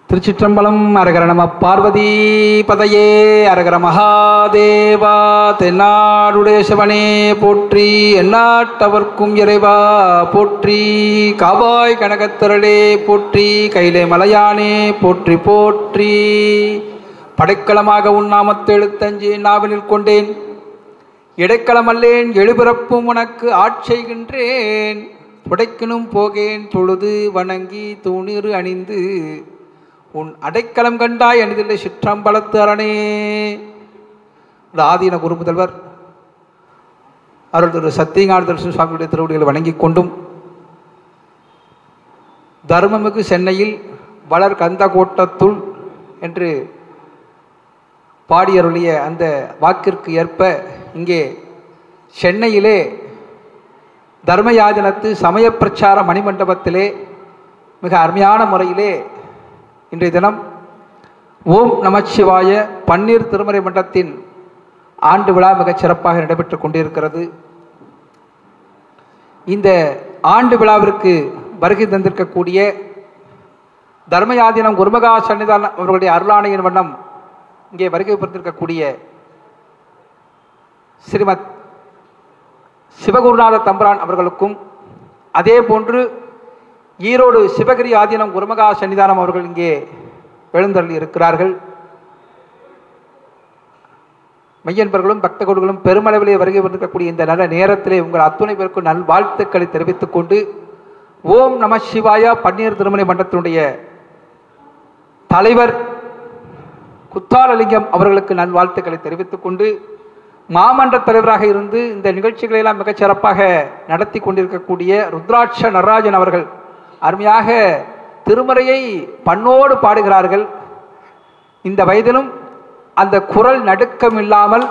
திருச்சிற்றம்பலம் அரகர நம பார்வதி பதையே அரகர மகாதேவா தென்னாடுடைய சிவனே போற்றி எந்நாட்டவர்க்கும் இறைவா போற்றி காவாய் கனகத்திரளே போற்றி கைலை மலையானே போற்றி போற்றி படைக்கலமாக உண்ணாமத்து எழுத்தஞ்சி நாவினில் கொண்டேன் இடைக்களமல்லேன் எழுபிறப்பும் உனக்கு ஆட்செய்கின்றேன் புடைக்கினும் போகேன் தொழுது வணங்கி தூணிறு அணிந்து உன் அடைக்கலம் கண்டாய் அணிதில்லை சிற்றம்பலத்து அரணே இந்த ஆதீன குரு முதல்வர் அருள் திரு சத்தியஞான தரிசன சுவாமியுடைய திருவடிகளை வணங்கிக் கொண்டும் தர்மமிகு சென்னையில் வளர் கந்த கோட்டத்துள் என்று பாடியருளிய அந்த வாக்கிற்கு ஏற்ப இங்கே சென்னையிலே தர்மயாதனத்து சமய பிரச்சார மணிமண்டபத்திலே மிக அருமையான முறையிலே இன்றைய தினம் ஓம் நமச்சிவாய பன்னீர் திருமறை மன்றத்தின் ஆண்டு விழா மிகச் சிறப்பாக நடைபெற்றுக் கொண்டிருக்கிறது இந்த ஆண்டு விழாவிற்கு வருகை தந்திருக்கக்கூடிய தர்மயாதீனம் குருமகா சன்னிதான அவர்களுடைய அருளாணையின் வண்ணம் இங்கே வருகை புரிந்திருக்கக்கூடிய ஸ்ரீமத் சிவகுருநாத தம்பரான் அவர்களுக்கும் அதே போன்று ஈரோடு சிவகிரி ஆதீனம் குருமகா சன்னிதானம் அவர்கள் இங்கே எழுந்தருளி இருக்கிறார்கள் மையன்பர்களும் பக்தகோடுகளும் பெருமளவிலே வருகை வந்திருக்கக்கூடிய இந்த நல்ல நேரத்திலே உங்கள் அத்துணை பேருக்கும் நல் வாழ்த்துக்களை தெரிவித்துக் கொண்டு ஓம் நம சிவாயா பன்னீர் திருமணி மன்றத்தினுடைய தலைவர் குத்தாலலிங்கம் அவர்களுக்கு நல்வாழ்த்துக்களை தெரிவித்துக் கொண்டு மாமன்ற தலைவராக இருந்து இந்த நிகழ்ச்சிகளை எல்லாம் மிகச் சிறப்பாக நடத்தி கொண்டிருக்கக்கூடிய ருத்ராட்ச நடராஜன் அவர்கள் அருமையாக திருமறையை பண்ணோடு பாடுகிறார்கள் இந்த வயதிலும் அந்த குரல் நடுக்கம் இல்லாமல்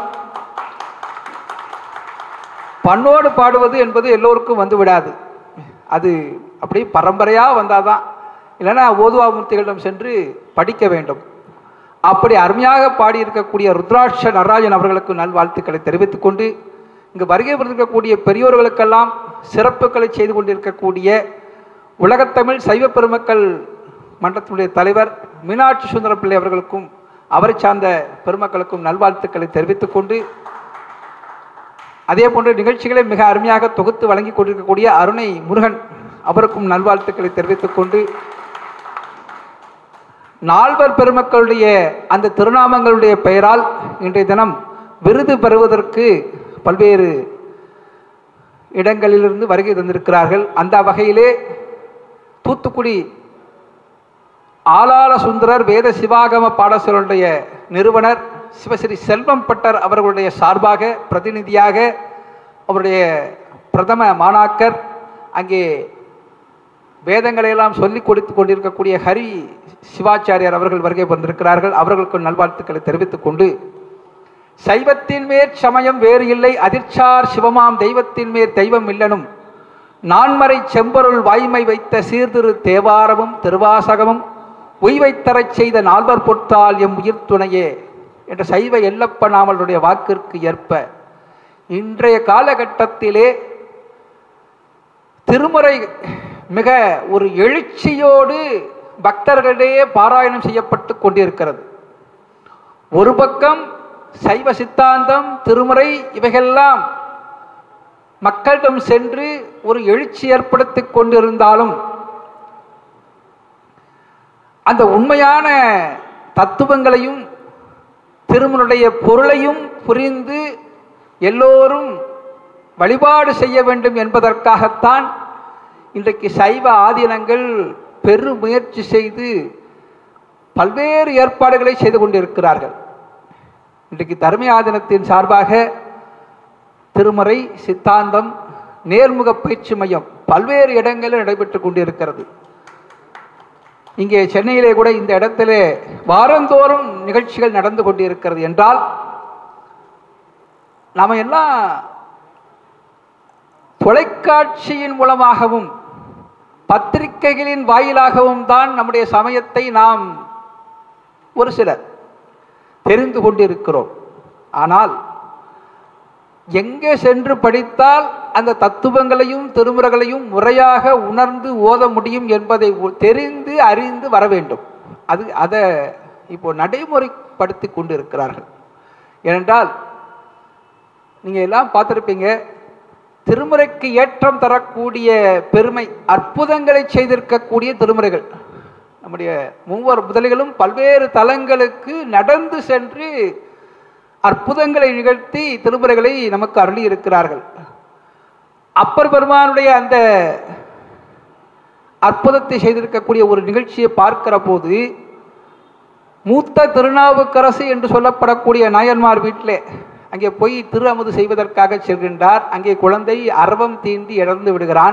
பண்ணோடு பாடுவது என்பது எல்லோருக்கும் வந்து விடாது அது அப்படி பரம்பரையாக வந்தாதான் இல்லைன்னா ஓதுவா மூர்த்திகளிடம் சென்று படிக்க வேண்டும் அப்படி அருமையாக பாடியிருக்கக்கூடிய ருத்ராட்ச நடராஜன் அவர்களுக்கு நல்வாழ்த்துக்களை தெரிவித்துக் கொண்டு இங்கு வருகை புரிந்திருக்கக்கூடிய பெரியோர்களுக்கெல்லாம் சிறப்புகளை செய்து கொண்டிருக்கக்கூடிய உலகத்தமிழ் சைவ பெருமக்கள் மன்றத்தினுடைய தலைவர் மீனாட்சி சுந்தர பிள்ளை அவர்களுக்கும் அவரை சார்ந்த பெருமக்களுக்கும் நல்வாழ்த்துக்களை தெரிவித்துக் கொண்டு அதே போன்ற நிகழ்ச்சிகளை மிக அருமையாக தொகுத்து வழங்கி கொண்டிருக்கக்கூடிய அருணை முருகன் அவருக்கும் நல்வாழ்த்துக்களை தெரிவித்துக் கொண்டு நால்வர் பெருமக்களுடைய அந்த திருநாமங்களுடைய பெயரால் இன்றைய தினம் விருது பெறுவதற்கு பல்வேறு இடங்களிலிருந்து வருகை தந்திருக்கிறார்கள் அந்த வகையிலே தூத்துக்குடி ஆலால சுந்தரர் வேத சிவாகம பாடசாலையுடைய நிறுவனர் சிவஸ்ரீ செல்வம் பட்டர் அவர்களுடைய சார்பாக பிரதிநிதியாக அவருடைய பிரதம மாணாக்கர் அங்கே வேதங்களை எல்லாம் சொல்லிக் கொடுத்து கொண்டிருக்கக்கூடிய ஹரி சிவாச்சாரியார் அவர்கள் வருகை வந்திருக்கிறார்கள் அவர்களுக்கு நல்வாழ்த்துக்களை தெரிவித்துக் கொண்டு சைவத்தின் மேற் சமயம் வேறு இல்லை அதிர்ச்சார் சிவமாம் தெய்வத்தின் மேற் தெய்வம் இல்லனும் நான்மறை செம்பொருள் வாய்மை வைத்த சீர்திரு தேவாரமும் திருவாசகமும் உய்வைத்தரச் செய்த நால்வர் பொற்றால் எம் உயிர் துணையே என்ற சைவ எல்லப்ப நாமலுடைய வாக்கிற்கு ஏற்ப இன்றைய காலகட்டத்திலே திருமுறை மிக ஒரு எழுச்சியோடு பக்தர்களிடையே பாராயணம் செய்யப்பட்டு கொண்டிருக்கிறது ஒரு பக்கம் சைவ சித்தாந்தம் திருமுறை இவைகள்லாம் மக்களிடம் சென்று ஒரு எழுச்சி ஏற்படுத்தி கொண்டிருந்தாலும் அந்த உண்மையான தத்துவங்களையும் திருமனுடைய பொருளையும் புரிந்து எல்லோரும் வழிபாடு செய்ய வேண்டும் என்பதற்காகத்தான் இன்றைக்கு சைவ ஆதீனங்கள் பெரு முயற்சி செய்து பல்வேறு ஏற்பாடுகளை செய்து கொண்டிருக்கிறார்கள் இன்றைக்கு தர்ம ஆதீனத்தின் சார்பாக திருமறை சித்தாந்தம் நேர்முக பயிற்சி மையம் பல்வேறு இடங்களில் நடைபெற்று கொண்டிருக்கிறது இங்கே சென்னையிலே கூட இந்த இடத்திலே வாரந்தோறும் நிகழ்ச்சிகள் நடந்து கொண்டிருக்கிறது என்றால் நாம எல்லாம் தொலைக்காட்சியின் மூலமாகவும் பத்திரிகைகளின் வாயிலாகவும் தான் நம்முடைய சமயத்தை நாம் ஒரு சிலர் தெரிந்து கொண்டிருக்கிறோம் ஆனால் எங்கே சென்று படித்தால் அந்த தத்துவங்களையும் திருமுறைகளையும் முறையாக உணர்ந்து ஓத முடியும் என்பதை உ- தெரிந்து அறிந்து வர வேண்டும் அது அதை இப்போ நடைமுறைப்படுத்தி கொண்டு இருக்கிறார்கள் ஏனென்றால் நீங்கள் எல்லாம் பார்த்துருப்பீங்க திருமுறைக்கு ஏற்றம் தரக்கூடிய பெருமை அற்புதங்களை செய்திருக்கக்கூடிய திருமுறைகள் நம்முடைய மூவர் முதலிகளும் பல்வேறு தலங்களுக்கு நடந்து சென்று அற்புதங்களை நிகழ்த்தி திருமுறைகளை நமக்கு அருளி இருக்கிறார்கள் அப்பர் பெருமானுடைய அந்த அற்புதத்தை செய்திருக்கக்கூடிய ஒரு நிகழ்ச்சியை பார்க்கிற போது மூத்த திருநாவுக்கரசு என்று சொல்லப்படக்கூடிய நாயன்மார் வீட்டிலே அங்கே போய் திரு அமுது செய்வதற்காக செல்கின்றார் அங்கே குழந்தை அரவம் தீண்டி இழந்து விடுகிறான்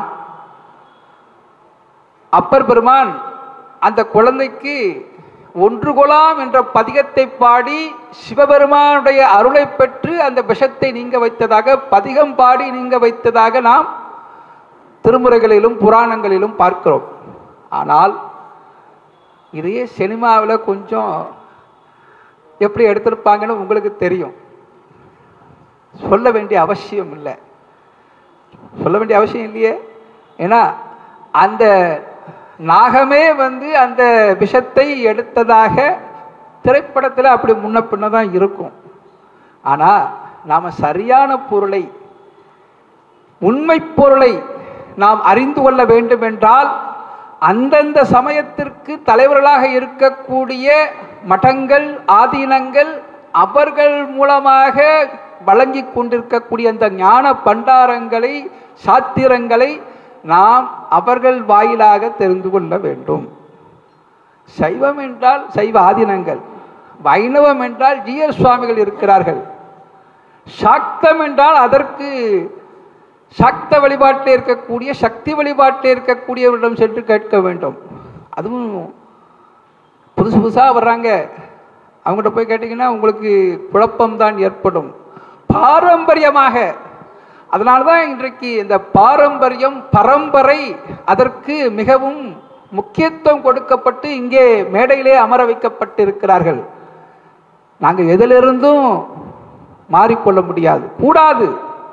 அப்பர் பெருமான் அந்த குழந்தைக்கு ஒன்று கொலாம் என்ற பதிகத்தை பாடி சிவபெருமானுடைய அருளை பெற்று அந்த விஷத்தை நீங்க வைத்ததாக பதிகம் பாடி நீங்க வைத்ததாக நாம் திருமுறைகளிலும் புராணங்களிலும் பார்க்கிறோம் ஆனால் இதையே சினிமாவில் கொஞ்சம் எப்படி எடுத்திருப்பாங்கன்னு உங்களுக்கு தெரியும் சொல்ல வேண்டிய அவசியம் இல்லை சொல்ல வேண்டிய அவசியம் இல்லையே ஏன்னா அந்த நாகமே வந்து அந்த விஷத்தை எடுத்ததாக திரைப்படத்தில் அப்படி முன்ன பின்ன தான் இருக்கும் ஆனால் நாம் சரியான பொருளை உண்மை பொருளை நாம் அறிந்து கொள்ள வேண்டும் என்றால் அந்தந்த சமயத்திற்கு தலைவர்களாக இருக்கக்கூடிய மఠங்கள் ஆதீனங்கள் அவர்கள் மூலமாக வழங்கி கொண்டிருக்கக்கூடிய அந்த ஞான பண்டாரங்களை சாத்திரங்களை நாம் அவர்கள் வாயிலாக தெரிந்து கொள்ள வேண்டும் சைவம் என்றால் சைவ ஆதீனங்கள் வைணவம் என்றால் ஜிஎஸ் சுவாமிகள் இருக்கிறார்கள் சாக்தம் என்றால் அதற்கு சக்த வழிபாட்டில் இருக்கக்கூடிய சக்தி வழிபாட்டில் இருக்கக்கூடியவரிடம் சென்று கேட்க வேண்டும் அதுவும் புதுசு புதுசாக வர்றாங்க அவங்ககிட்ட போய் கேட்டிங்கன்னா உங்களுக்கு குழப்பம்தான் ஏற்படும் பாரம்பரியமாக அதனால தான் இன்றைக்கு இந்த பாரம்பரியம் பரம்பரை அதற்கு மிகவும் முக்கியத்துவம் கொடுக்கப்பட்டு இங்கே மேடையிலே அமர வைக்கப்பட்டிருக்கிறார்கள் நாங்கள் எதிலிருந்தும் மாறிக்கொள்ள முடியாது கூடாது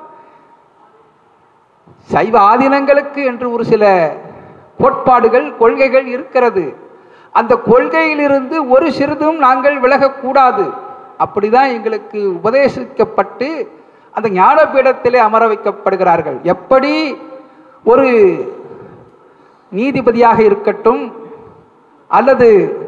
சைவ ஆதீனங்களுக்கு என்று ஒரு சில கோட்பாடுகள் கொள்கைகள் இருக்கிறது அந்த கொள்கையிலிருந்து ஒரு சிறிதும் நாங்கள் விலகக்கூடாது அப்படிதான் எங்களுக்கு உபதேசிக்கப்பட்டு அந்த ஞானபீடத்திலே அமர வைக்கப்படுகிறார்கள் எப்படி ஒரு நீதிபதியாக இருக்கட்டும் அல்லது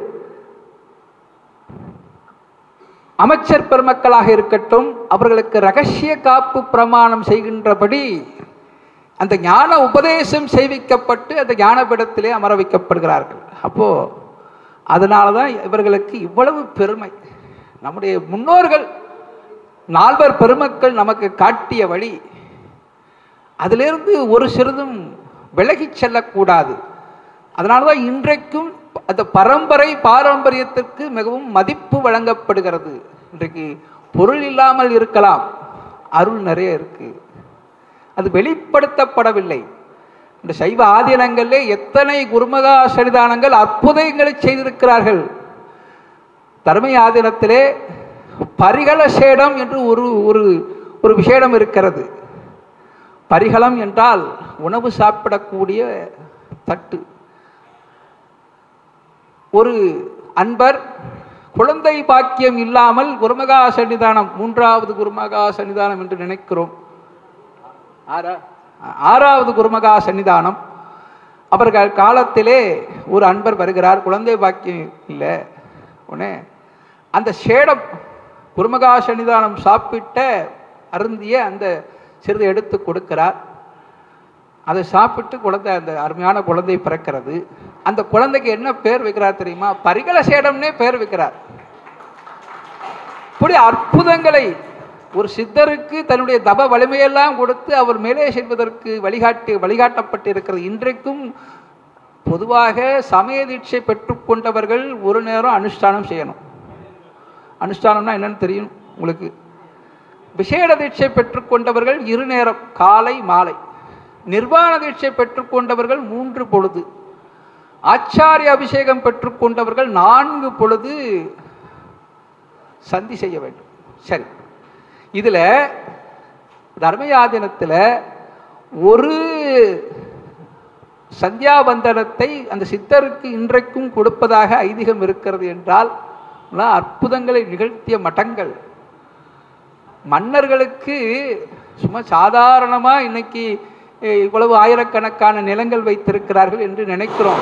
அமைச்சர் பெருமக்களாக இருக்கட்டும் அவர்களுக்கு ரகசிய காப்பு பிரமாணம் செய்கின்றபடி அந்த ஞான உபதேசம் செய்விக்கப்பட்டு அந்த ஞானபீடத்திலே அமர வைக்கப்படுகிறார்கள் அப்போ அதனால தான் இவர்களுக்கு இவ்வளவு பெருமை நம்முடைய முன்னோர்கள் நால்வர் பெருமக்கள் நமக்கு காட்டிய வழி அதிலிருந்து ஒரு சிறிதும் விலகிச் செல்லக்கூடாது அதனால தான் இன்றைக்கும் அந்த பரம்பரை பாரம்பரியத்திற்கு மிகவும் மதிப்பு வழங்கப்படுகிறது இன்றைக்கு பொருள் இல்லாமல் இருக்கலாம் அருள் நிறைய இருக்கு அது வெளிப்படுத்தப்படவில்லை இந்த சைவ ஆதீனங்களிலே எத்தனை குருமகா சரிதானங்கள் அற்புதங்களை செய்திருக்கிறார்கள் தர்ம ஆதீனத்திலே பரிகள சேடம் என்று ஒரு ஒரு ஒரு விஷேடம் இருக்கிறது பரிகளம் என்றால் உணவு சாப்பிடக்கூடிய தட்டு ஒரு அன்பர் குழந்தை பாக்கியம் இல்லாமல் குருமகா சன்னிதானம் மூன்றாவது குருமகா சன்னிதானம் என்று நினைக்கிறோம் ஆறா ஆறாவது குருமகா சன்னிதானம் அவர்கள் காலத்திலே ஒரு அன்பர் வருகிறார் குழந்தை பாக்கியம் இல்லை உடனே அந்த சேடம் குருமகா சன்னிதானம் சாப்பிட்ட அருந்திய அந்த சிறிது எடுத்து கொடுக்கிறார் அதை சாப்பிட்டு குழந்தை அந்த அருமையான குழந்தை பிறக்கிறது அந்த குழந்தைக்கு என்ன பேர் வைக்கிறார் தெரியுமா பரிகல சேடம்னே பேர் வைக்கிறார் இப்படி அற்புதங்களை ஒரு சித்தருக்கு தன்னுடைய தப வலிமையெல்லாம் கொடுத்து அவர் மேலே செல்வதற்கு வழிகாட்டி வழிகாட்டப்பட்டிருக்கிறது இன்றைக்கும் பொதுவாக சமய தீட்சை பெற்றுக்கொண்டவர்கள் ஒரு நேரம் அனுஷ்டானம் செய்யணும் அனுஷ்டானம்னா என்னன்னு தெரியும் உங்களுக்கு விசேட தீட்சை பெற்றுக்கொண்டவர்கள் இரு நேரம் காலை மாலை நிர்வாண தீட்சை பெற்றுக்கொண்டவர்கள் மூன்று பொழுது ஆச்சாரிய அபிஷேகம் பெற்றுக்கொண்டவர்கள் நான்கு பொழுது சந்தி செய்ய வேண்டும் சரி இதுல தர்மயாதனத்தில் ஒரு சந்தியாபந்தனத்தை அந்த சித்தருக்கு இன்றைக்கும் கொடுப்பதாக ஐதீகம் இருக்கிறது என்றால் இதெல்லாம் அற்புதங்களை நிகழ்த்திய மட்டங்கள் மன்னர்களுக்கு சும்மா சாதாரணமா இன்னைக்கு அஹ், இவ்வளவு ஆயிரக்கணக்கான நிலங்கள் வைத்திருக்கிறார்கள் என்று நினைக்கிறோம்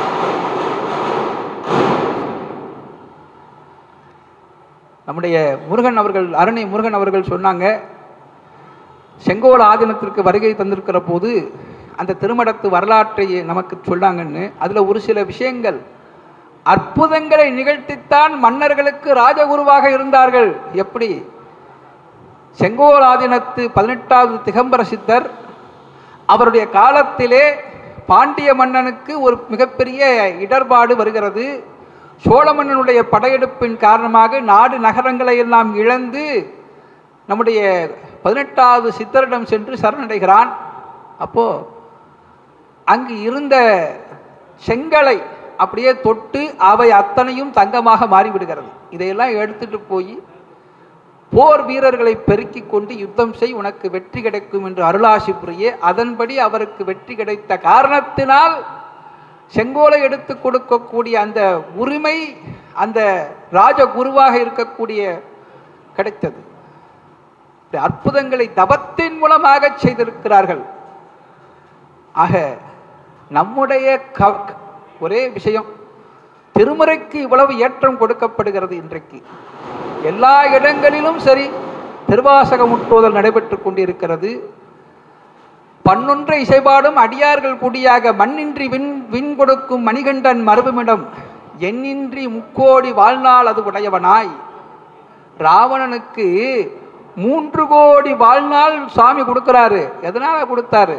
நம்முடைய முருகன் அவர்கள் அருணை முருகன் அவர்கள் சொன்னாங்க செங்கோல் ஆதீனத்திற்கு வருகை தந்திருக்கிற போது அந்த திருமடத்து வரலாற்றை நமக்கு சொன்னாங்கன்னு அதுல ஒரு சில விஷயங்கள் அற்புதங்களை நிகழ்த்தித்தான் மன்னர்களுக்கு ராஜகுருவாக இருந்தார்கள் எப்படி செங்கோல் ஆதீனத்து பதினெட்டாவது திகம்பர சித்தர் அவருடைய காலத்திலே பாண்டிய மன்னனுக்கு ஒரு மிகப்பெரிய இடர்பாடு வருகிறது சோழ மன்னனுடைய படையெடுப்பின் காரணமாக நாடு நகரங்களை எல்லாம் இழந்து நம்முடைய பதினெட்டாவது சித்தரிடம் சென்று சரணடைகிறான் அப்போ அங்கு இருந்த செங்கலை அப்படியே தொட்டு அவை அத்தனையும் தங்கமாக மாறிவிடுகிறது இதையெல்லாம் எடுத்துட்டு போய் போர் வீரர்களை பெருக்கிக் கொண்டு யுத்தம் செய் உனக்கு வெற்றி கிடைக்கும் என்று அருளாசி புரிய அதன்படி அவருக்கு வெற்றி கிடைத்த காரணத்தினால் செங்கோலை எடுத்து கொடுக்கக்கூடிய அந்த உரிமை அந்த ராஜகுருவாக இருக்கக்கூடிய கிடைத்தது இப்படி அற்புதங்களை தபத்தின் மூலமாக செய்திருக்கிறார்கள் ஆக நம்முடைய க- ஒரே விஷயம் திருமுறைக்கு இவ்வளவு ஏற்றம் கொடுக்கப்படுகிறது இன்றைக்கு எல்லா இடங்களிலும் சரி திருவாசக முற்றோதல் நடைபெற்றுக் கொண்டிருக்கிறது பன்னொன்ற இசைபாடும் அடியார்கள் குடியாக மண்ணின்றி விண் விண் கொடுக்கும் மணிகண்டன் மரபுமிடம் எண்ணின்றி முக்கோடி வாழ்நாள் அது உடையவனாய் ராவணனுக்கு மூன்று கோடி வாழ்நாள் சாமி கொடுக்கிறாரு எதனால கொடுத்தாரு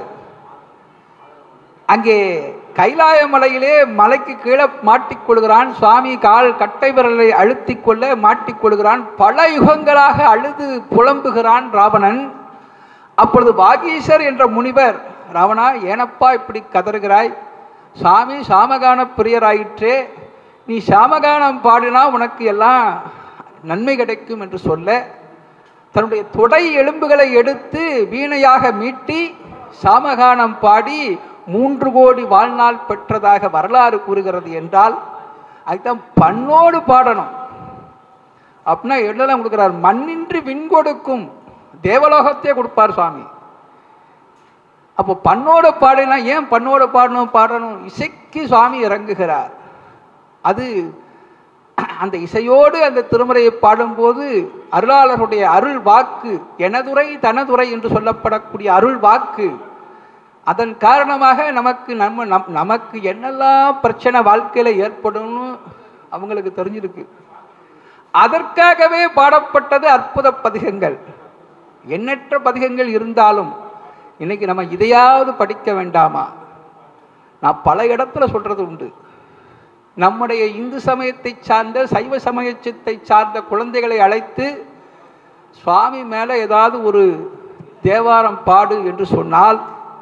அங்கே கைலாய மலையிலே மலைக்கு கீழே மாட்டிக்கொள்கிறான் சுவாமி கால் கட்டை விரலை அழுத்திக் கொள்ள மாட்டிக்கொள்கிறான் பல யுகங்களாக அழுது புலம்புகிறான் ராவணன் அப்பொழுது வாகீசர் என்ற முனிவர் ராவணா ஏனப்பா இப்படி கதறுகிறாய் சாமி சாமகான பிரியராயிற்றே நீ சாமகானம் பாடினா உனக்கு எல்லாம் நன்மை கிடைக்கும் என்று சொல்ல தன்னுடைய தொடை எலும்புகளை எடுத்து வீணையாக மீட்டி சாமகானம் பாடி மூன்று கோடி வாழ்நாள் பெற்றதாக வரலாறு கூறுகிறது என்றால் அதுதான் பண்ணோடு பாடணும் அப்படின்னா எழுதலாம் கொடுக்கிறார் மண்ணின்றி விண் கொடுக்கும் தேவலோகத்தையே கொடுப்பார் சுவாமி அப்போ பண்ணோட பாடினா ஏன் பண்ணோட பாடணும் பாடணும் இசைக்கு சுவாமி இறங்குகிறார் அது அந்த இசையோடு அந்த திருமுறையை பாடும்போது அருளாளருடைய அருள் வாக்கு எனதுரை தனதுரை என்று சொல்லப்படக்கூடிய அருள் வாக்கு அதன் காரணமாக நமக்கு நம்ம நம் நமக்கு என்னெல்லாம் பிரச்சனை வாழ்க்கையில ஏற்படும்னு அவங்களுக்கு தெரிஞ்சிருக்கு அதற்காகவே பாடப்பட்டது அற்புத பதிகங்கள் எண்ணற்ற பதிகங்கள் இருந்தாலும் இன்னைக்கு நம்ம இதையாவது படிக்க வேண்டாமா நான் பல இடத்துல சொல்றது உண்டு நம்முடைய இந்து சமயத்தை சார்ந்த சைவ சமயத்தை சார்ந்த குழந்தைகளை அழைத்து சுவாமி மேல ஏதாவது ஒரு தேவாரம் பாடு என்று சொன்னால்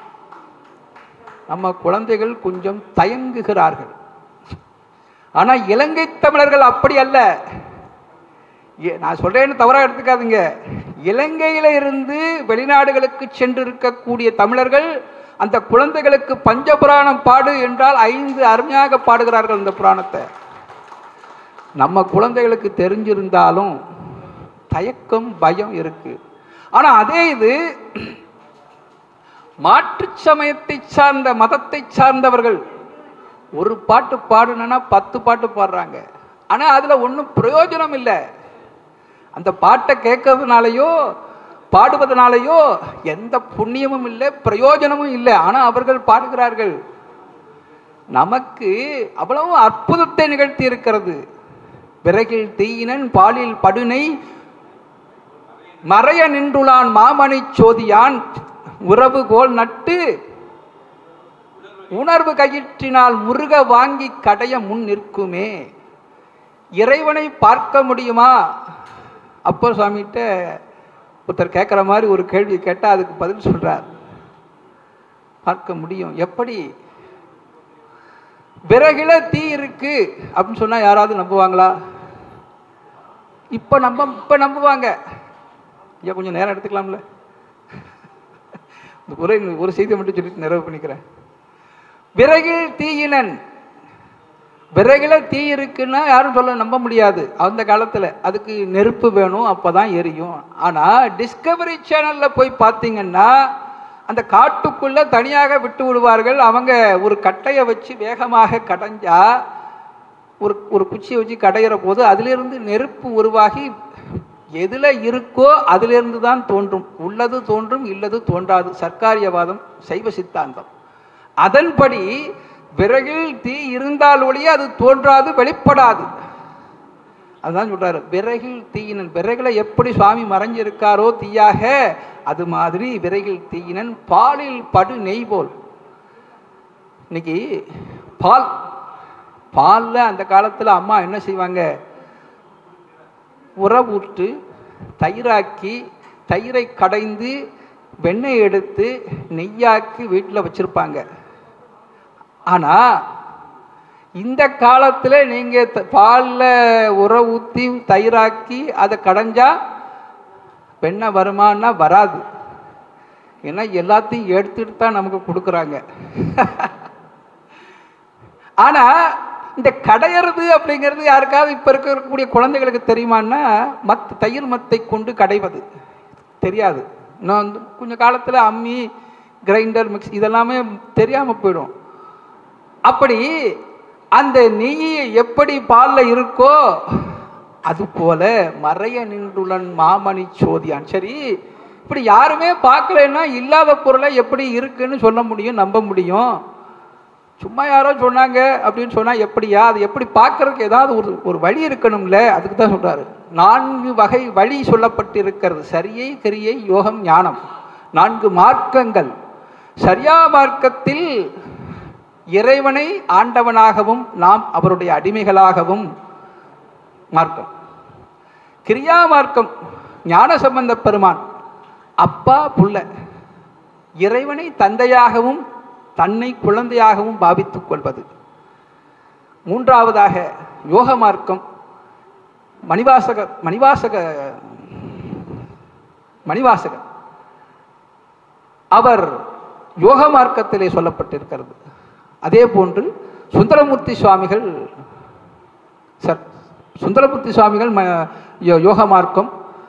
நம்ம குழந்தைகள் கொஞ்சம் தயங்குகிறார்கள் ஆனா இலங்கை தமிழர்கள் அப்படி அல்ல ஏ- நான் சொல்றேன்னு தவறா எடுத்துக்காதீங்க இலங்கையில இருந்து வெளிநாடுகளுக்கு சென்று இருக்கக்கூடிய தமிழர்கள் அந்த குழந்தைகளுக்கு பஞ்சபுராணம் பாடு என்றால் ஐந்து அருமையாக பாடுகிறார்கள் இந்த புராணத்தை நம்ம குழந்தைகளுக்கு தெரிஞ்சிருந்தாலும் தயக்கம் பயம் இருக்கு ஆனா அதே இது மாற்றுச் சமயத்தை சார்ந்த மதத்தை சார்ந்தவர்கள் ஒரு பாட்டு பாடுனா பத்து பாட்டு பாடுறாங்க ஆனா அதுல ஒன்றும் பிரயோஜனம் இல்லை அந்த பாட்டை கேட்கறதுனாலயோ பாடுவதனாலயோ எந்த புண்ணியமும் இல்லை பிரயோஜனமும் இல்லை ஆனா அவர்கள் பாடுகிறார்கள் நமக்கு அவ்வளவு அற்புதத்தை நிகழ்த்தி இருக்கிறது விறகில் தீயினன் பாலில் படுனை மறைய நின்றுளான் மாமணி சோதியான் உறவு கோல் நட்டு உணர்வு கயிற்றினால் முருக வாங்கி கடைய முன் நிற்குமே இறைவனை பார்க்க முடியுமா அப்போ சுவாமிகிட்ட ஒருத்தர் கேட்குற மாதிரி ஒரு கேள்வி கேட்டால் அதுக்கு பதில் சொல்றார் பார்க்க முடியும் எப்படி விறகுல தீ இருக்கு அப்படின்னு சொன்னா யாராவது நம்புவாங்களா இப்ப நம்ப இப்ப நம்புவாங்க ஐயா கொஞ்சம் நேரம் எடுத்துக்கலாம்ல இந்த ஒரே ஒரு செய்தியை மட்டும் சொல்லிட்டு நிறைவு பண்ணிக்கிறேன் விறகில் தீயினன் விறகுல தீ இருக்குன்னா யாரும் சொல்ல நம்ப முடியாது அந்த காலத்துல அதுக்கு நெருப்பு வேணும் அப்பதான் எரியும் ஆனா டிஸ்கவரி சேனல்ல போய் பார்த்தீங்கன்னா அந்த காட்டுக்குள்ள தனியாக விட்டு விடுவார்கள் அவங்க ஒரு கட்டையை வச்சு வேகமாக கடைஞ்சா ஒரு ஒரு குச்சியை வச்சு கடையிற போது அதிலிருந்து நெருப்பு உருவாகி எதுல இருக்கோ அதிலிருந்து தான் தோன்றும் உள்ளது தோன்றும் இல்லது தோன்றாது சர்க்காரியவாதம் சைவ சித்தாந்தம் அதன்படி விறகில் தீ இருந்தால் ஒழிய அது தோன்றாது வெளிப்படாது அதுதான் சொல்றாரு விறகில் தீயினன் விறகுல எப்படி சுவாமி மறைஞ்சிருக்காரோ தீயாக அது மாதிரி விறகில் தீயினன் பாலில் படு நெய் போல் இன்னைக்கு பால் பால்ல அந்த காலத்துல அம்மா என்ன செய்வாங்க உறவுட்டு தயிராக்கி தயிரை கடைந்து வெண்ணெய் எடுத்து நெய்யாக்கி வீட்டில் வச்சிருப்பாங்க ஆனா இந்த காலத்துல நீங்க த- பால்ல உர ஊத்தி தயிராக்கி அதை கடைஞ்சா வெண்ணெய் வருமானா வராது ஏன்னா எல்லாத்தையும் எடுத்துட்டு தான் நமக்கு கொடுக்குறாங்க ஆனா இந்த கடையிறது அப்படிங்கிறது யாருக்காவது இப்ப இருக்கக்கூடிய குழந்தைகளுக்கு தெரியுமான்னா மத் தயிர் மத்தை கொண்டு கடைவது தெரியாது நான் வந்து கொஞ்ச காலத்துல அம்மி கிரைண்டர் மிக்ஸ் இதெல்லாமே தெரியாம போயிடும் அப்படி அந்த நெய் எப்படி பால்ல இருக்கோ அது போல மறைய நின்றுளன் மாமணி சோதியான் சரி இப்படி யாருமே பார்க்கலைன்னா இல்லாத பொருளை எப்படி இருக்குன்னு சொல்ல முடியும் நம்ப முடியும் சும்மா யாரோ சொன்னாங்க அப்படின்னு சொன்னா எப்படியா அது எப்படி பார்க்கறதுக்கு ஏதாவது ஒரு ஒரு வழி இருக்கணும்ல அதுக்கு தான் சொல்றாரு நான்கு வகை வழி சொல்லப்பட்டிருக்கிறது சரியை கிரியை யோகம் ஞானம் நான்கு மார்க்கங்கள் சரியா மார்க்கத்தில் இறைவனை ஆண்டவனாகவும் நாம் அவருடைய அடிமைகளாகவும் மார்க்கம் கிரியா மார்க்கம் ஞான சம்பந்த பெருமான் அப்பா புள்ள இறைவனை தந்தையாகவும் தன்னை குழந்தையாகவும் பாவித்துக் கொள்வது மூன்றாவதாக யோக மார்க்கம் மணிவாசக மணிவாசக மணிவாசகர் அவர் யோக மார்க்கத்திலே சொல்லப்பட்டிருக்கிறது அதே போன்று சுந்தரமூர்த்தி சுவாமிகள் சர் சுந்தரமூர்த்தி சுவாமிகள் ம- யோ- யோக மார்க்கம்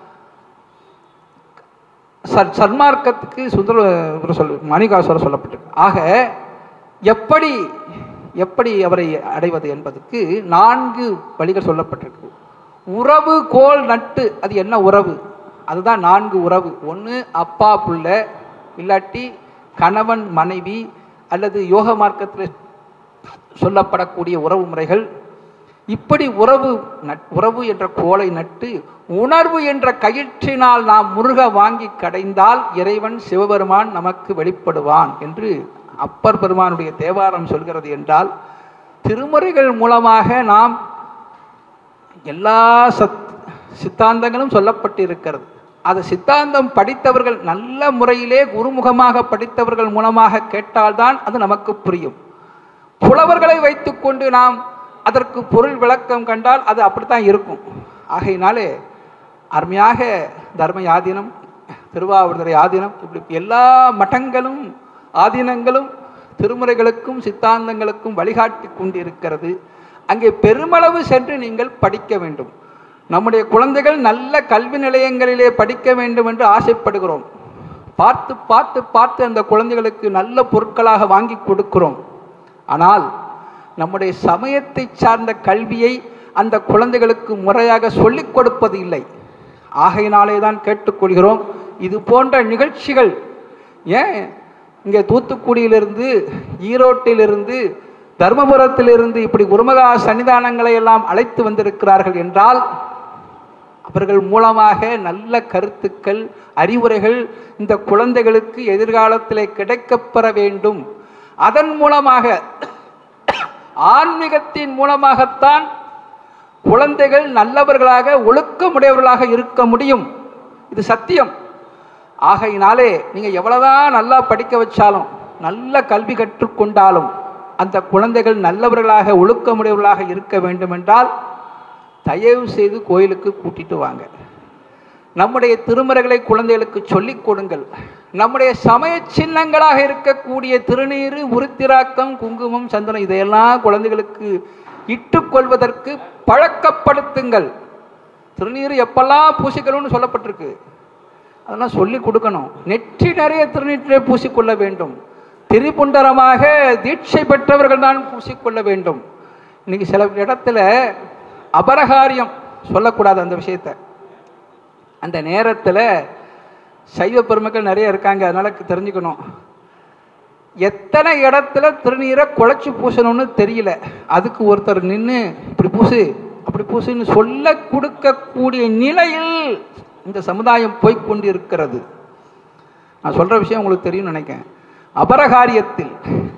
சர் சன்மார்க்கத்துக்கு சுந்தர இவர் சொல் மணிகாசுவரர் சொல்லப்பட்டிருக்கு ஆக எப்படி எப்படி அவரை அடைவது என்பதற்கு நான்கு வழிகள் சொல்லப்பட்டிருக்கு உறவு கோல் நட்டு அது என்ன உறவு அதுதான் நான்கு உறவு ஒன்று அப்பா புள்ள இல்லாட்டி கணவன் மனைவி அல்லது யோக மார்க்கத்தில் சொல்லப்படக்கூடிய உறவு முறைகள் இப்படி உறவு நட்- உறவு என்ற கோலை நட்டு உணர்வு என்ற கயிற்றினால் நாம் முருக வாங்கி கடைந்தால் இறைவன் சிவபெருமான் நமக்கு வெளிப்படுவான் என்று அப்பர் பெருமானுடைய தேவாரம் சொல்கிறது என்றால் திருமுறைகள் மூலமாக நாம் எல்லா சத் சித்தாந்தங்களும் சொல்லப்பட்டிருக்கிறது அது சித்தாந்தம் படித்தவர்கள் நல்ல முறையிலே குருமுகமாக படித்தவர்கள் மூலமாக கேட்டால்தான் அது நமக்கு புரியும் புலவர்களை வைத்துக்கொண்டு நாம் அதற்கு பொருள் விளக்கம் கண்டால் அது அப்படித்தான் இருக்கும் ஆகையினாலே அருமையாக தர்ம ஆதீனம் திருவாவூர்துறை ஆதீனம் இப்படி எல்லா மட்டங்களும் ஆதீனங்களும் திருமுறைகளுக்கும் சித்தாந்தங்களுக்கும் வழிகாட்டி கொண்டிருக்கிறது அங்கே பெருமளவு சென்று நீங்கள் படிக்க வேண்டும் நம்முடைய குழந்தைகள் நல்ல கல்வி நிலையங்களிலே படிக்க வேண்டும் என்று ஆசைப்படுகிறோம் பார்த்து பார்த்து பார்த்து அந்த குழந்தைகளுக்கு நல்ல பொருட்களாக வாங்கி கொடுக்கிறோம் ஆனால் நம்முடைய சமயத்தை சார்ந்த கல்வியை அந்த குழந்தைகளுக்கு முறையாக சொல்லிக் கொடுப்பது இல்லை ஆகையினாலே தான் கேட்டுக்கொள்கிறோம் இது போன்ற நிகழ்ச்சிகள் ஏன் இங்கே தூத்துக்குடியிலிருந்து ஈரோட்டிலிருந்து தர்மபுரத்திலிருந்து இப்படி குருமகா சன்னிதானங்களை எல்லாம் அழைத்து வந்திருக்கிறார்கள் என்றால் அவர்கள் மூலமாக நல்ல கருத்துக்கள் அறிவுரைகள் இந்த குழந்தைகளுக்கு எதிர்காலத்திலே கிடைக்கப்பெற வேண்டும் அதன் மூலமாக ஆன்மீகத்தின் மூலமாகத்தான் குழந்தைகள் நல்லவர்களாக ஒழுக்கமுடையவர்களாக இருக்க முடியும் இது சத்தியம் ஆகையினாலே நீங்க எவ்வளவுதான் நல்லா படிக்க வச்சாலும் நல்ல கல்வி கற்றுக்கொண்டாலும் அந்த குழந்தைகள் நல்லவர்களாக ஒழுக்கமுடையவர்களாக இருக்க வேண்டும் என்றால் தயவு செய்து கோயிலுக்கு கூட்டிட்டு வாங்க நம்முடைய திருமறைகளை குழந்தைகளுக்கு சொல்லிக் கொடுங்கள் நம்முடைய சமய சின்னங்களாக இருக்கக்கூடிய திருநீறு உருத்திராக்கம் குங்குமம் சந்தனம் இதையெல்லாம் குழந்தைகளுக்கு இட்டுக்கொள்வதற்கு பழக்கப்படுத்துங்கள் திருநீர் எப்பெல்லாம் பூசிக்கணும்னு சொல்லப்பட்டிருக்கு அதெல்லாம் சொல்லி கொடுக்கணும் நெற்றி நிறைய திருநீற்றை பூசிக்கொள்ள வேண்டும் திரிபுண்டரமாக தீட்சை பெற்றவர்கள் தான் பூசிக்கொள்ள வேண்டும் இன்னைக்கு சில இடத்துல அபரகாரியம் சொல்லக்கூடாது அந்த விஷயத்தை அந்த நேரத்தில் சைவ பெருமக்கள் நிறைய இருக்காங்க அதனால தெரிஞ்சுக்கணும் எத்தனை இடத்துல திருநீரை குழைச்சி பூசணும்னு தெரியல அதுக்கு ஒருத்தர் நின்று இப்படி பூசு அப்படி பூசுன்னு சொல்ல கொடுக்கக்கூடிய நிலையில் இந்த சமுதாயம் போய்க் கொண்டு இருக்கிறது நான் சொல்ற விஷயம் உங்களுக்கு தெரியும் நினைக்கிறேன் அபரகாரியத்தில்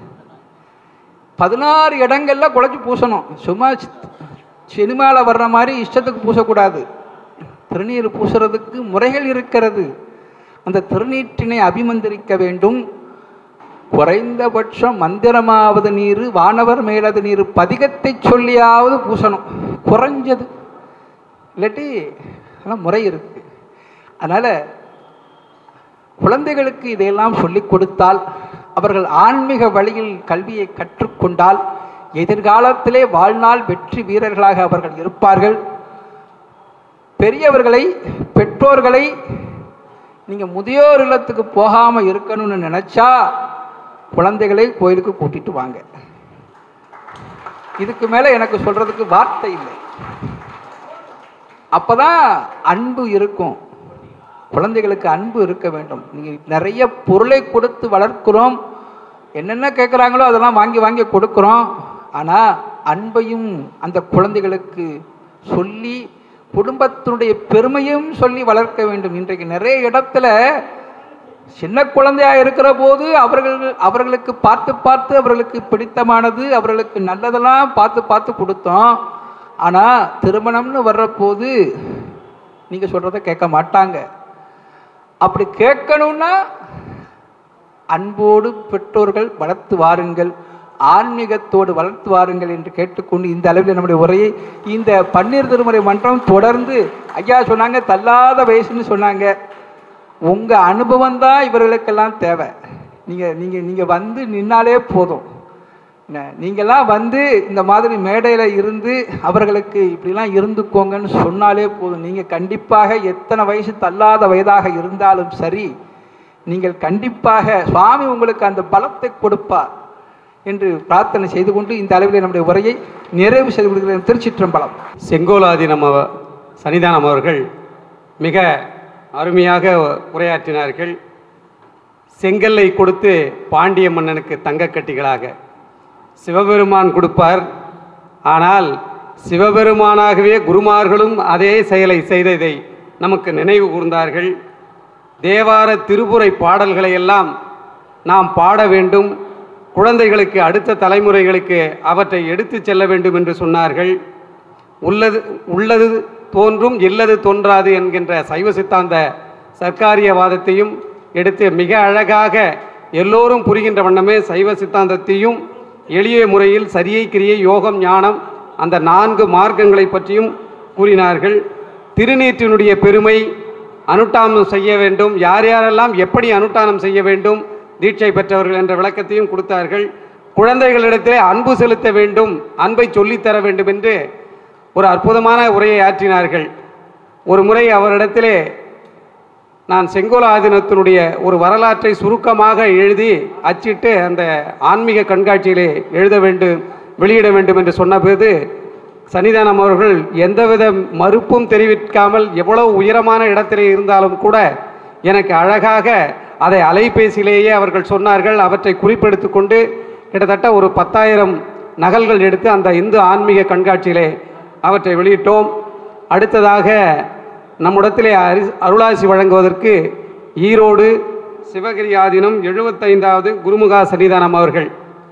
பதினாறு இடங்கள்ல குழைச்சி பூசணும் சும்மா சினிமாவில் வர்ற மாதிரி இஷ்டத்துக்கு பூசக்கூடாது திருநீர் பூசுறதுக்கு முறைகள் இருக்கிறது அந்த திருநீற்றினை அபிமந்திரிக்க வேண்டும் குறைந்தபட்சம் மந்திரமாவது நீர் வானவர் மேலது நீர் பதிகத்தை சொல்லியாவது பூசணும் குறைஞ்சது இல்லாட்டி அதெல்லாம் முறை இருக்கு அதனால குழந்தைகளுக்கு இதையெல்லாம் சொல்லிக் கொடுத்தால் அவர்கள் ஆன்மீக வழியில் கல்வியை கற்றுக்கொண்டால் எதிர்காலத்திலே வாழ்நாள் வெற்றி வீரர்களாக அவர்கள் இருப்பார்கள் பெரியவர்களை பெற்றோர்களை நீங்க முதியோர் இல்லத்துக்கு போகாம இருக்கணும்னு நினைச்சா குழந்தைகளை கோயிலுக்கு கூட்டிட்டு வாங்க இதுக்கு மேல எனக்கு சொல்றதுக்கு வார்த்தை இல்லை அப்பதான் அன்பு இருக்கும் குழந்தைகளுக்கு அன்பு இருக்க வேண்டும் நீங்க நிறைய பொருளை கொடுத்து வளர்க்கிறோம் என்னென்ன கேட்குறாங்களோ அதெல்லாம் வாங்கி வாங்கி கொடுக்குறோம் ஆனா அன்பையும் அந்த குழந்தைகளுக்கு சொல்லி குடும்பத்தினுடைய பெருமையும் சொல்லி வளர்க்க வேண்டும் இன்றைக்கு நிறைய இடத்துல சின்ன குழந்தையா இருக்கிற போது அவர்கள் அவர்களுக்கு பார்த்து பார்த்து அவர்களுக்கு பிடித்தமானது அவர்களுக்கு நல்லதெல்லாம் பார்த்து பார்த்து கொடுத்தோம் ஆனா திருமணம்னு வர்றபோது நீங்க சொல்றத கேட்க மாட்டாங்க அப்படி கேட்கணும்னா அன்போடு பெற்றோர்கள் வளர்த்து வாருங்கள் ஆன்மீகத்தோடு வளர்த்து வாருங்கள் என்று கேட்டுக்கொண்டு இந்த அளவில் நம்முடைய உரையை இந்த பன்னீர் திருமுறை மன்றம் தொடர்ந்து ஐயா சொன்னாங்க தள்ளாத வயசுன்னு சொன்னாங்க உங்க அனுபவம் தான் இவர்களுக்கெல்லாம் தேவை நீங்க நீங்க நீங்க வந்து நின்னாலே போதும் என்ன, நீங்கெல்லாம் வந்து இந்த மாதிரி மேடையில இருந்து அவர்களுக்கு இப்படிலாம் இருந்துக்கோங்கன்னு சொன்னாலே போதும் நீங்க கண்டிப்பாக எத்தனை வயசு தள்ளாத வயதாக இருந்தாலும் சரி நீங்கள் கண்டிப்பாக சுவாமி உங்களுக்கு அந்த பலத்தை கொடுப்பார் என்று பிரார்த்தனை செய்து கொண்டு இந்த அளவில் நம்முடைய உரையை நிறைவு செய்து கொள்கிறேன் திருச்சிற்றம்பலம் செங்கோலாதீனம் அவ சன்னிதானம் அவர்கள் மிக அருமையாக உரையாற்றினார்கள் செங்கல்லை கொடுத்து பாண்டிய மன்னனுக்கு தங்கக்கட்டிகளாக சிவபெருமான் கொடுப்பார் ஆனால் சிவபெருமானாகவே குருமார்களும் அதே செயலை செய்ததை நமக்கு நினைவு கூர்ந்தார்கள் தேவார திருப்புரை பாடல்களை எல்லாம் நாம் பாட வேண்டும் குழந்தைகளுக்கு அடுத்த தலைமுறைகளுக்கு அவற்றை எடுத்துச் செல்ல வேண்டும் என்று சொன்னார்கள் உள்ளது உள்ளது தோன்றும் இல்லது தோன்றாது என்கின்ற சைவ சித்தாந்த சர்க்காரியவாதத்தையும் எடுத்து மிக அழகாக எல்லோரும் புரிகின்ற வண்ணமே சைவ சித்தாந்தத்தையும் எளிய முறையில் சரியை கிரியை யோகம் ஞானம் அந்த நான்கு மார்க்கங்களை பற்றியும் கூறினார்கள் திருநீற்றினுடைய பெருமை அனுஷ்டானம் செய்ய வேண்டும் யார் யாரெல்லாம் எப்படி அனுஷ்டானம் செய்ய வேண்டும் தீட்சை பெற்றவர்கள் என்ற விளக்கத்தையும் கொடுத்தார்கள் குழந்தைகளிடத்திலே அன்பு செலுத்த வேண்டும் அன்பை சொல்லித்தர வேண்டும் என்று ஒரு அற்புதமான உரையை ஆற்றினார்கள் ஒரு முறை அவரிடத்திலே நான் செங்கோல ஆதீனத்தினுடைய ஒரு வரலாற்றை சுருக்கமாக எழுதி அச்சிட்டு அந்த ஆன்மீக கண்காட்சியிலே எழுத வேண்டும் வெளியிட வேண்டும் என்று சொன்னபோது சன்னிதானம் அவர்கள் எந்தவித மறுப்பும் தெரிவிக்காமல் எவ்வளவு உயரமான இடத்திலே இருந்தாலும் கூட எனக்கு அழகாக அதை அலைபேசியிலேயே அவர்கள் சொன்னார்கள் அவற்றை குறிப்பெடுத்து கொண்டு கிட்டத்தட்ட ஒரு பத்தாயிரம் நகல்கள் எடுத்து அந்த இந்து ஆன்மீக கண்காட்சியிலே அவற்றை வெளியிட்டோம் அடுத்ததாக நம்மிடத்திலே அரி அருளாசி வழங்குவதற்கு ஈரோடு சிவகிரி ஆதீனம் எழுபத்தைந்தாவது குருமுகா சன்னிதானம் அவர்கள்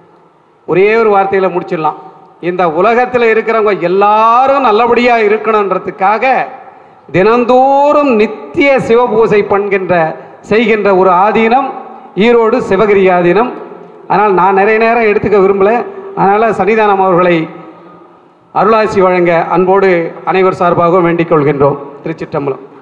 ஒரே ஒரு வார்த்தையில் முடிச்சிடலாம் இந்த உலகத்தில் இருக்கிறவங்க எல்லாரும் நல்லபடியாக இருக்கணுன்றதுக்காக தினந்தோறும் நித்திய சிவபூசை பண்கின்ற செய்கின்ற ஒரு ஆதீனம் ஈரோடு சிவகிரி ஆதீனம் ஆனால் நான் நிறைய நேரம் எடுத்துக்க விரும்பல அதனால் சன்னிதானம் அவர்களை அருளாசி வழங்க அன்போடு அனைவர் சார்பாகவும் வேண்டிக் கொள்கின்றோம் திருச்சிற்றம்பலம்